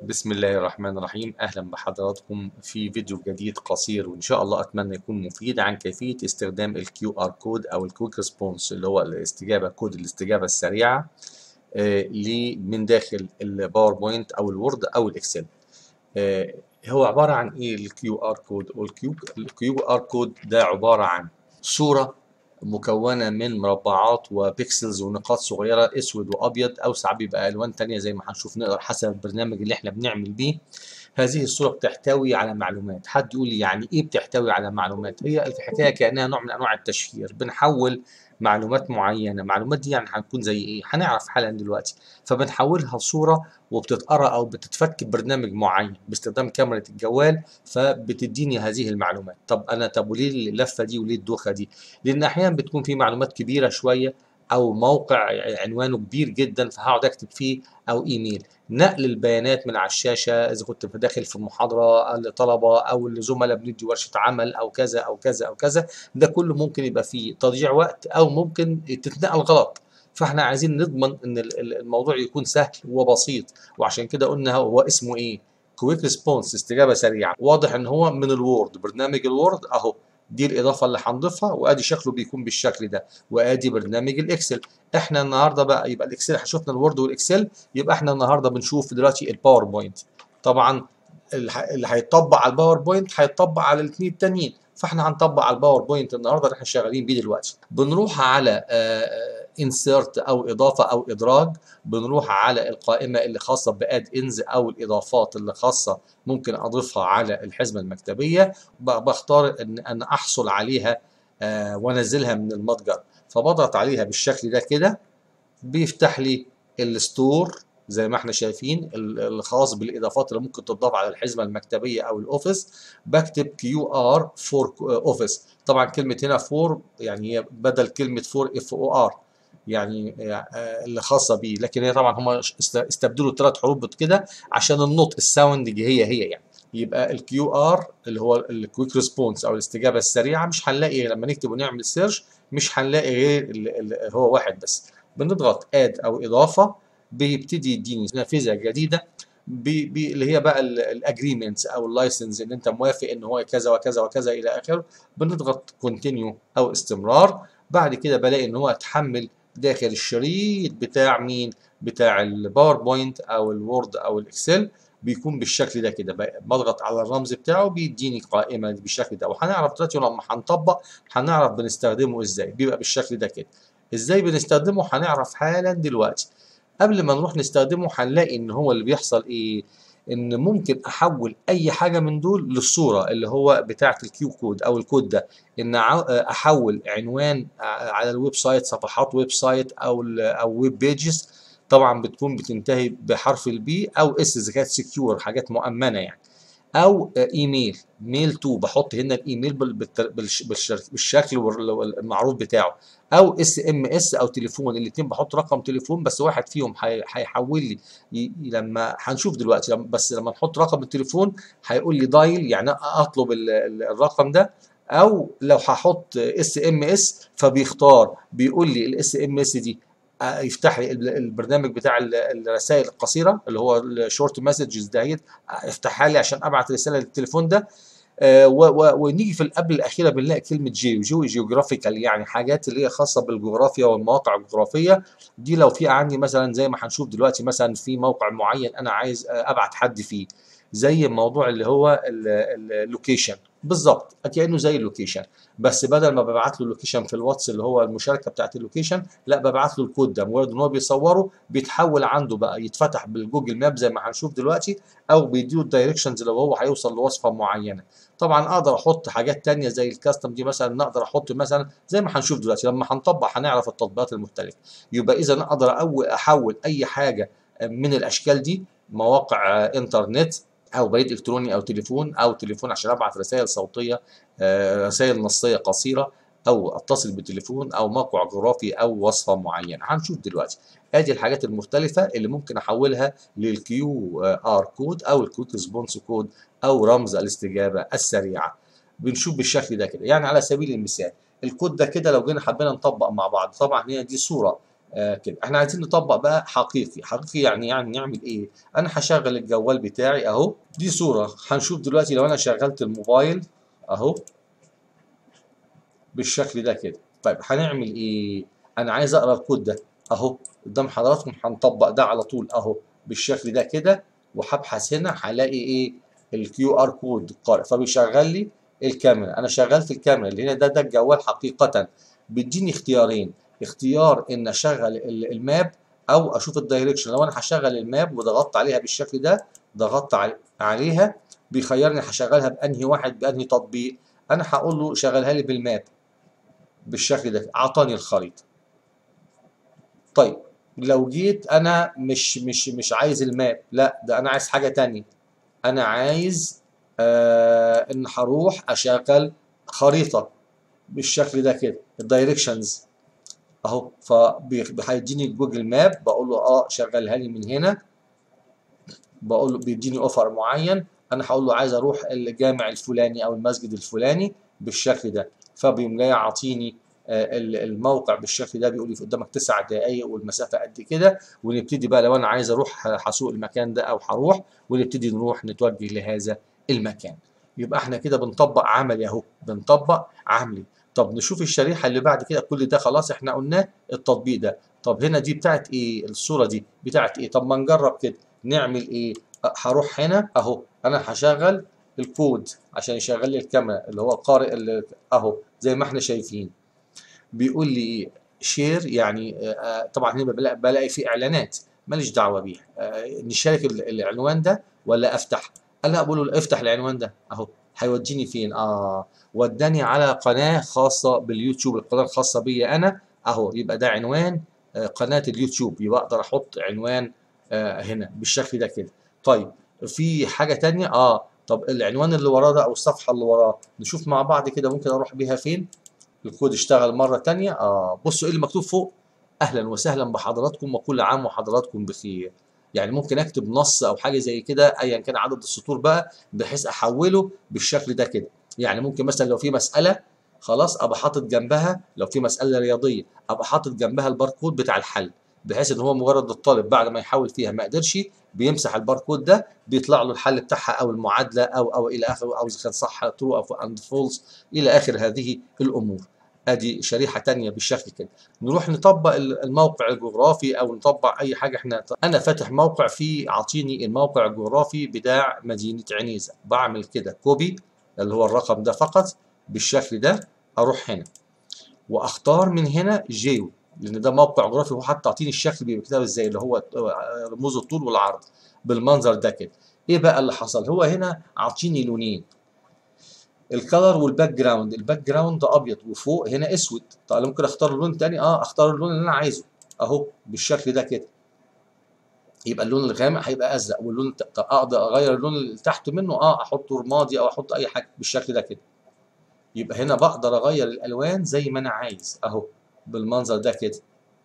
بسم الله الرحمن الرحيم أهلا بحضراتكم في فيديو جديد قصير وإن شاء الله أتمنى يكون مفيد عن كيفية استخدام ال QR كود أو ال Quick Response اللي هو الاستجابة كود الاستجابة السريعة آه، ل- من داخل الباوربوينت أو الوورد أو الإكسل آه، هو عبارة عن إيه ال QR كود والكيو ال QR كود ده عبارة عن صورة مكونة من مربعات وبيكسلز ونقاط صغيرة اسود وابيض او ساعات بيبقى الوان تانية زي ما هنشوف نقدر حسب البرنامج اللي احنا بنعمل بيه هذه الصورة بتحتوي على معلومات حد يقول لي يعني ايه بتحتوي على معلومات هي الحكاية كأنها نوع من انواع التشفير بنحول معلومات معينة المعلومات دي يعني هتكون زي ايه هنعرف حالا دلوقتي فبنحولها لصورة وبتتقرا او بتتفك ببرنامج معين باستخدام كاميرا الجوال فبتديني هذه المعلومات طب انا طب وليه اللفه دي وليه الدوخه دي لان احيانا بتكون في معلومات كبيره شويه او موقع عنوانه كبير جدا فهقعد اكتب فيه او ايميل نقل البيانات من على الشاشه اذا كنت داخل في محاضره لطلبه او لزملاء بندي ورشه عمل او كذا او كذا او كذا ده كله ممكن يبقى فيه تضييع وقت او ممكن تتنقل غلط فاحنا عايزين نضمن ان ال- ال- الموضوع يكون سهل وبسيط وعشان كده قلنا هو اسمه ايه كويك ريسبونس استجابه سريعه واضح ان هو من الوورد برنامج الوورد اهو دي الاضافه اللي هنضيفها وادي شكله بيكون بالشكل ده وادي برنامج الاكسل احنا النهارده بقى يبقى الاكسل شفنا الوورد والاكسل يبقى احنا النهارده بنشوف دلوقتي الباوربوينت طبعا اللي ه- اللي هيتطبق على الباوربوينت هيتطبق على الاثنين التانيين فاحنا هنطبق على الباوربوينت النهارده اللي احنا شغالين بيه دلوقتي بنروح على انسيرت او اضافه او ادراج بنروح على القائمه اللي خاصه باد انز او الاضافات اللي خاصه ممكن اضيفها على الحزمه المكتبيه ب- بختار ان ان احصل عليها آه، وانزلها من المتجر فبضغط عليها بالشكل ده كده بيفتح لي الستور زي ما احنا شايفين ال- الخاص بالاضافات اللي ممكن تضاف على الحزمه المكتبيه او الاوفيس بكتب كيو ار فور اوفيس طبعا كلمه هنا فور يعني هي بدل كلمه فور اف او ار يعني آه، اللي خاصه بيه لكن هي طبعا هم است- استبدلوا ثلاث حروف كده عشان النطق الساوند هي هي يعني يبقى الكيو ار اللي هو الكويك ريسبونس او الاستجابه السريعه مش هنلاقي لما نكتب ونعمل سيرش مش هنلاقي غير ال- ال- هو واحد بس بنضغط اد او اضافه بيبتدي يديني نافذه جديده بي بي اللي هي بقى الاجريمنتس او اللايسنس ان انت موافق ان هو كذا وكذا وكذا الى اخره بنضغط كونتينيو او استمرار بعد كده بلاقي ان هو اتحمل داخل الشريط بتاع مين بتاع الباوربوينت او الوورد او الاكسل بيكون بالشكل ده كده ب- بضغط على الرمز بتاعه بيديني قائمه بالشكل ده وهنعرف دلوقتي لما هنطبق هنعرف بنستخدمه ازاي بيبقى بالشكل ده كده ازاي بنستخدمه هنعرف حالا دلوقتي قبل ما نروح نستخدمه هنلاقي ان هو اللي بيحصل ايه ان ممكن احول اي حاجه من دول للصوره اللي هو بتاعه الكيو كود او الكود ده ان ع- احول عنوان ع- على الويب سايت صفحات ويب سايت او ال- او ويب بيجز طبعا بتكون بتنتهي بحرف البي او اس اذا كانت سكيور حاجات مؤمنه يعني او ايميل ميل تو بحط هنا الايميل بال- بالت- بالش- بالشر- بالشكل وال- والمعروف بتاعه او اس ام اس او تليفون الاثنين بحط رقم تليفون بس واحد فيهم هي- هيحول لي ي- لما هنشوف دلوقتي لما- بس لما نحط رقم التليفون هيقول لي دايل يعني اطلب ال- ال- الرقم ده او لو هحط اس ام اس فبيختار بيقول لي الاس ام اس دي آه، يفتح لي ال- البرنامج بتاع ال- الرسائل القصيره اللي هو الشورت مسجز دهيت افتحها لي عشان ابعت رساله للتليفون ده آه، و- و- ونيجي في القبل الاخيره بنلاقي كلمه جيو جو جيوغرافيكال يعني حاجات اللي هي خاصه بالجغرافيا والمواقع الجغرافيه دي لو في عندي مثلا زي ما هنشوف دلوقتي مثلا في موقع معين انا عايز آه، ابعت حد فيه زي الموضوع اللي هو اللوكيشن بالظبط كانه زي اللوكيشن بس بدل ما ببعت له اللوكيشن في الواتس اللي هو المشاركه بتاعت اللوكيشن لا ببعت له الكود ده مجرد ان هو بيصوره بيتحول عنده بقى يتفتح بالجوجل ماب زي ما هنشوف دلوقتي او بيديله الدايركشنز لو هو هيوصل لوصفه معينه طبعا اقدر احط حاجات تانية زي الكاستم دي مثلا اقدر احط مثلا زي ما هنشوف دلوقتي لما هنطبق هنعرف التطبيقات المختلفه يبقى اذا اقدر أو احول اي حاجه من الاشكال دي مواقع آه، انترنت او بريد الكتروني او تليفون او تليفون عشان ابعت رسائل صوتيه آه، رسائل نصيه قصيره او اتصل بالتليفون او موقع جغرافي او وصفه معينه هنشوف دلوقتي ادي الحاجات المختلفه اللي ممكن احولها للكيو ار كود او الكويك ريسبونس كود او رمز الاستجابه السريعه بنشوف بالشكل ده كده يعني على سبيل المثال الكود ده كده لو جينا حبينا نطبق مع بعض طبعا هي دي صوره آه كده احنا عايزين نطبق بقى حقيقي حقيقي يعني يعني نعمل ايه انا هشغل الجوال بتاعي اهو دي صورة هنشوف دلوقتي لو انا شغلت الموبايل اهو بالشكل ده كده طيب هنعمل ايه انا عايز اقرا الكود ده اهو قدام حضراتكم هنطبق ده على طول اهو بالشكل ده كده وهبحث هنا هلاقي ايه الكيو ار كود القارئ فبيشغل لي الكاميرا انا شغلت الكاميرا اللي هنا ده ده الجوال حقيقة بيديني اختيارين اختيار ان اشغل الماب او اشوف الدايركشن لو انا هشغل الماب وضغطت عليها بالشكل ده ضغطت عليها بيخيرني هشغلها بانهي واحد بانهي تطبيق انا هقول له شغلها لي بالماب بالشكل ده اعطاني الخريطه طيب لو جيت انا مش مش مش عايز الماب لا ده انا عايز حاجه تانية انا عايز آه ان هروح اشغل خريطه بالشكل ده كده الدايركشنز اهو فهيديني جوجل ماب بقول له اه شغلها لي من هنا بقول له بيديني اوفر معين انا هقول له عايز اروح الجامع الفلاني او المسجد الفلاني بالشكل ده فبيقوم جاي عاطيني الموقع بالشكل ده بيقول لي قدامك تسع دقايق والمسافه قد كده ونبتدي بقى لو انا عايز اروح هسوق المكان ده او هروح ونبتدي نروح نتوجه لهذا المكان يبقى احنا كده بنطبق عملي اهو بنطبق عملي طب نشوف الشريحه اللي بعد كده كل ده خلاص احنا قلناه التطبيق ده طب هنا دي بتاعت ايه الصوره دي بتاعت ايه طب ما نجرب كده نعمل ايه هروح هنا اهو انا هشغل الكود عشان يشغل لي الكاميرا اللي هو قارئ اللي اهو زي ما احنا شايفين بيقول لي شير يعني آه طبعا هنا بلاقي, بلاقي في اعلانات ماليش دعوه بيها آه نشارك العنوان ده ولا افتح قال لا بقول له افتح العنوان ده اهو هيوديني فين اه وداني على قناه خاصه باليوتيوب القناه الخاصه بيا انا اهو يبقى ده عنوان آه قناه اليوتيوب يبقى اقدر احط عنوان آه هنا بالشكل ده كده طيب في حاجه تانية اه طب العنوان اللي وراه ده او الصفحه اللي وراه نشوف مع بعض كده ممكن اروح بيها فين الكود اشتغل مره تانية اه بصوا ايه اللي مكتوب فوق اهلا وسهلا بحضراتكم وكل عام وحضراتكم بخير يعني ممكن اكتب نص او حاجه زي كده ايا كان عدد السطور بقى بحيث احوله بالشكل ده كده يعني ممكن مثلا لو في مساله خلاص ابقى حاطط جنبها لو في مساله رياضيه ابقى حاطط جنبها الباركود بتاع الحل بحيث ان هو مجرد الطالب بعد ما يحاول فيها ما قدرش بيمسح الباركود ده بيطلع له الحل بتاعها او المعادله او او الى اخره او اذا كان صح ترو او اند فولس الى اخر هذه الامور ادي شريحه تانية بالشكل كده نروح نطبق الموقع الجغرافي او نطبق اي حاجه احنا انا فاتح موقع فيه عاطيني الموقع الجغرافي بتاع مدينه عنيزه بعمل كده كوبي اللي هو الرقم ده فقط بالشكل ده اروح هنا واختار من هنا جيو لان ده موقع جغرافي هو حتى عاطيني الشكل بيبقى كده ازاي اللي هو رموز الطول والعرض بالمنظر ده كده ايه بقى اللي حصل هو هنا عاطيني لونين الكلر والباك جراوند الباك جراوند ابيض وفوق هنا اسود طيب ممكن اختار لون تاني اه اختار اللون اللي انا عايزه اهو بالشكل ده كده يبقى اللون الغامق هيبقى ازرق واللون طب اقدر اغير اللون اللي تحت منه اه احطه رمادي او احط اي حاجه بالشكل ده كده يبقى هنا بقدر اغير الالوان زي ما انا عايز اهو بالمنظر ده كده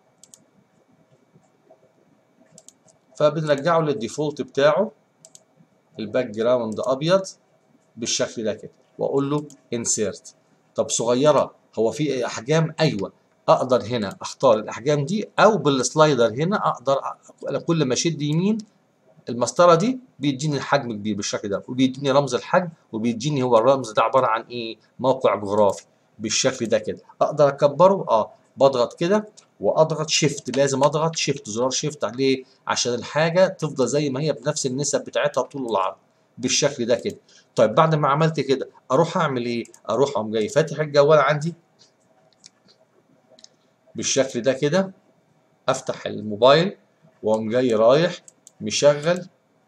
فبنرجعه للديفولت بتاعه الباك جراوند ابيض بالشكل ده كده واقول له انسيرت طب صغيره هو في احجام ايوه اقدر هنا اختار الاحجام دي او بالسلايدر هنا اقدر كل ما اشد يمين المسطره دي بيديني الحجم كبير بالشكل ده وبيديني رمز الحجم وبيديني هو الرمز ده عباره عن ايه موقع جغرافي بالشكل ده كده اقدر اكبره اه بضغط كده واضغط شيفت لازم اضغط شيفت زرار شيفت عليه عشان الحاجه تفضل زي ما هي بنفس النسب بتاعتها طول والعرض بالشكل ده كده طيب بعد ما عملت كده اروح اعمل ايه اروح اقوم جاي فاتح الجوال عندي بالشكل ده كده افتح الموبايل واقوم جاي رايح مشغل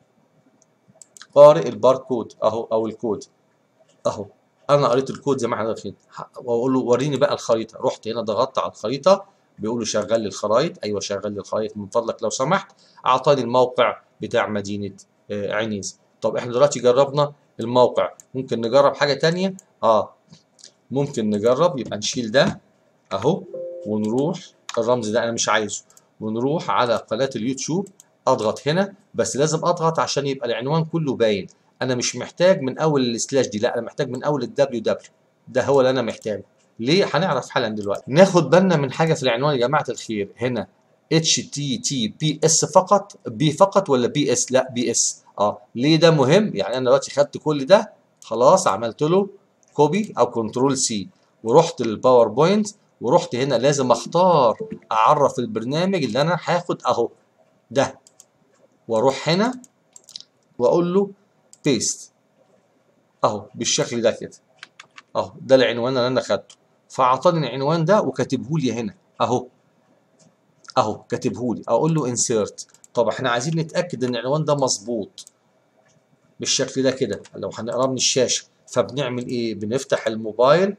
قارئ الباركود اهو او الكود اهو انا قريت الكود زي ما احنا عارفين واقول له وريني بقى الخريطه رحت هنا ضغطت على الخريطه بيقول له شغل لي الخرايط ايوه شغل لي الخرايط من فضلك لو سمحت اعطاني الموقع بتاع مدينه عنيز طب احنا دلوقتي جربنا الموقع ممكن نجرب حاجه تانية اه ممكن نجرب يبقى نشيل ده اهو ونروح الرمز ده انا مش عايزه ونروح على قناه اليوتيوب اضغط هنا بس لازم اضغط عشان يبقى العنوان كله باين انا مش محتاج من اول السلاش دي لا انا محتاج من اول الدبليو دبليو ده هو اللي انا محتاجه ليه هنعرف حالا دلوقتي ناخد بالنا من حاجه في العنوان يا جماعه الخير هنا اتش تي تي بي اس فقط بي فقط ولا بي اس لا بي اس اه ليه ده مهم يعني انا دلوقتي خدت كل ده خلاص عملت له كوبي او كنترول سي ورحت للباوربوينت ورحت هنا لازم اختار اعرف البرنامج اللي انا هاخد اهو ده واروح هنا واقول له بيست اهو بالشكل ده كده اهو ده العنوان اللي انا خدته فاعطاني العنوان ده وكاتبه لي هنا اهو اهو كاتبه لي اقول له انسيرت طب احنا عايزين نتاكد ان العنوان ده مظبوط بالشكل ده كده لو هنقراه من الشاشه فبنعمل ايه بنفتح الموبايل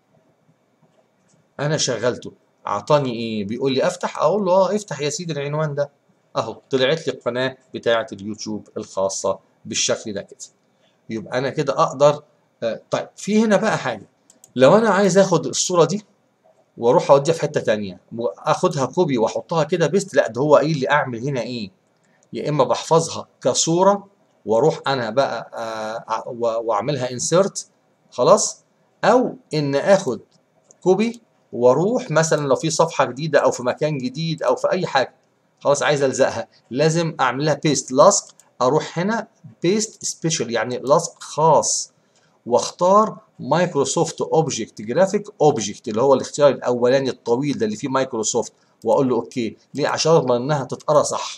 انا شغلته اعطاني ايه بيقول لي افتح اقول له اه افتح يا سيدي العنوان ده اهو طلعت لي القناه بتاعه اليوتيوب الخاصه بالشكل ده كده يبقى انا كده اقدر آه طيب في هنا بقى حاجه لو انا عايز اخد الصوره دي واروح اوديها في حته تانية اخدها كوبي واحطها كده بيست لا ده هو قايل لي اعمل هنا ايه يا اما بحفظها كصوره واروح انا بقى آه واعملها انسيرت خلاص او ان اخد كوبي واروح مثلا لو في صفحه جديده او في مكان جديد او في اي حاجه خلاص عايز الزقها لازم اعمل لها بيست لصق اروح هنا بيست سبيشال يعني لصق خاص واختار مايكروسوفت اوبجكت جرافيك اوبجكت اللي هو الاختيار الاولاني الطويل ده اللي فيه مايكروسوفت واقول له اوكي ليه عشان اضمن انها تتقرا صح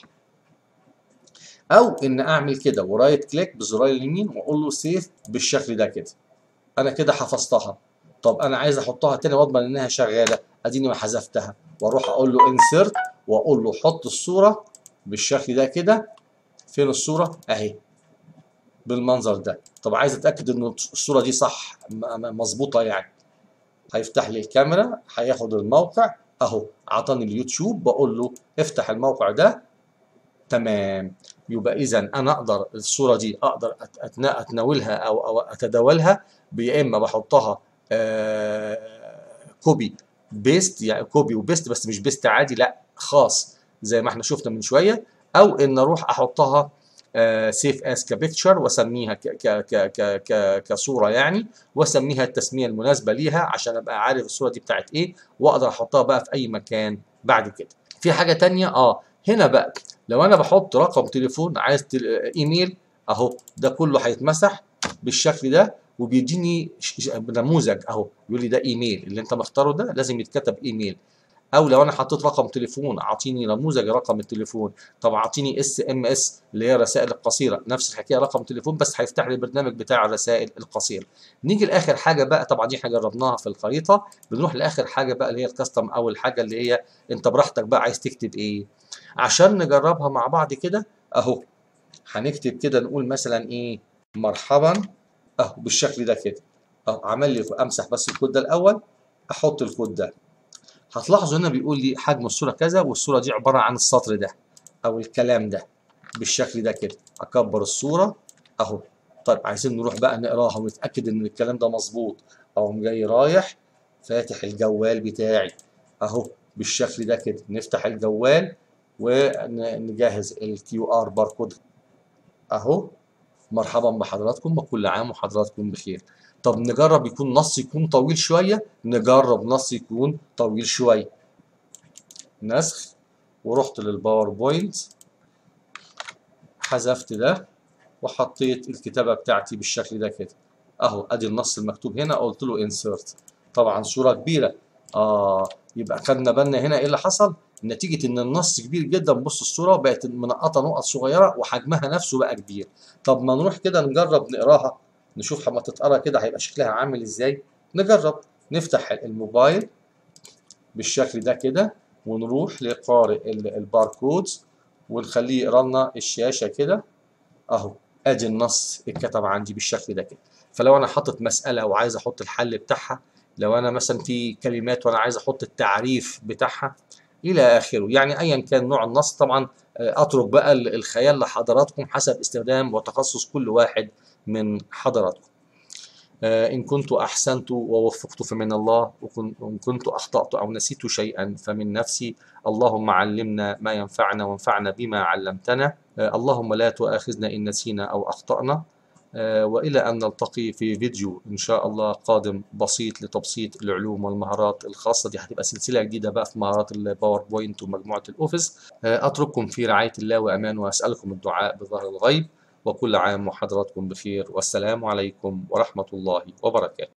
او ان اعمل كده ورايت كليك بزرار اليمين واقول له سيف بالشكل ده كده انا كده حفظتها طب انا عايز احطها تاني واضمن انها شغاله اديني ما حذفتها واروح اقول له انسرت واقول له حط الصوره بالشكل ده كده فين الصوره اهي بالمنظر ده طب عايز اتاكد ان الصوره دي صح مظبوطه يعني هيفتح لي الكاميرا هياخد الموقع اهو عطاني اليوتيوب بقول له افتح الموقع ده تمام يبقى اذا انا اقدر الصوره دي اقدر اتناولها او او اتداولها يا اما بحطها آه كوبي بيست يعني كوبي وبيست بس مش بيست عادي لا خاص زي ما احنا شفنا من شويه او ان اروح احطها سيف اس كبيكتشر واسميها ك ك ك ك ك كصوره يعني واسميها التسميه المناسبه ليها عشان ابقى عارف الصوره دي بتاعت ايه واقدر احطها بقى في اي مكان بعد كده في حاجه تانية اه هنا بقى لو انا بحط رقم تليفون عايز تل... ايميل اهو ده كله هيتمسح بالشكل ده وبيديني نموذج اهو يقول لي ده ايميل اللي انت مختاره ده لازم يتكتب ايميل او لو انا حطيت رقم تليفون اعطيني نموذج رقم التليفون طب اعطيني اس ام اس اللي هي الرسائل القصيره نفس الحكايه رقم تليفون بس هيفتح لي البرنامج بتاع الرسائل القصيره نيجي لاخر حاجه بقى طبعا دي احنا جربناها في الخريطه بنروح لاخر حاجه بقى اللي هي الكاستم او الحاجه اللي هي انت براحتك بقى عايز تكتب ايه عشان نجربها مع بعض كده اهو هنكتب كده نقول مثلا ايه مرحبا اهو بالشكل ده كده اهو عمل لي امسح بس الكود ده الاول احط الكود ده هتلاحظوا هنا بيقول لي حجم الصوره كذا والصوره دي عباره عن السطر ده او الكلام ده بالشكل ده كده اكبر الصوره اهو طيب عايزين نروح بقى نقراها ونتاكد ان الكلام ده مظبوط اقوم جاي رايح فاتح الجوال بتاعي اهو بالشكل ده كده نفتح الجوال ونجهز الكيو ار باركود اهو مرحبا بحضراتكم وكل عام وحضراتكم بخير طب نجرب يكون نص يكون طويل شويه نجرب نص يكون طويل شويه نسخ ورحت للباوربوينت حذفت ده وحطيت الكتابه بتاعتي بالشكل ده كده اهو ادي النص المكتوب هنا قلت له انسرت طبعا صوره كبيره اه يبقى خدنا بالنا هنا ايه اللي حصل نتيجة إن النص كبير جدا بص الصورة بقت منقطة نقط صغيرة وحجمها نفسه بقى كبير طب ما نروح كده نجرب نقراها نشوف لما تتقرا كده هيبقى شكلها عامل ازاي نجرب نفتح الموبايل بالشكل ده كده ونروح لقارئ الباركودز ونخليه يقرا لنا الشاشة كده اهو ادي النص اتكتب عندي بالشكل ده كده فلو انا حاطط مسألة وعايز احط الحل بتاعها لو انا مثلا في كلمات وانا عايز احط التعريف بتاعها الى اخره يعني ايا كان نوع النص طبعا اترك بقى الخيال لحضراتكم حسب استخدام وتخصص كل واحد من حضراتكم إن كنت أحسنت ووفقت فمن الله وإن كنت أخطأت أو نسيت شيئا فمن نفسي اللهم علمنا ما ينفعنا وانفعنا بما علمتنا اللهم لا تؤاخذنا إن نسينا أو أخطأنا آه، وإلى أن نلتقي في فيديو إن شاء الله قادم بسيط لتبسيط العلوم والمهارات الخاصة دي هتبقى سلسلة جديدة بقى في مهارات الباوربوينت ومجموعة الأوفيس آه، أترككم في رعاية الله وأمان وأسألكم الدعاء بظهر الغيب وكل عام وحضراتكم بخير والسلام عليكم ورحمة الله وبركاته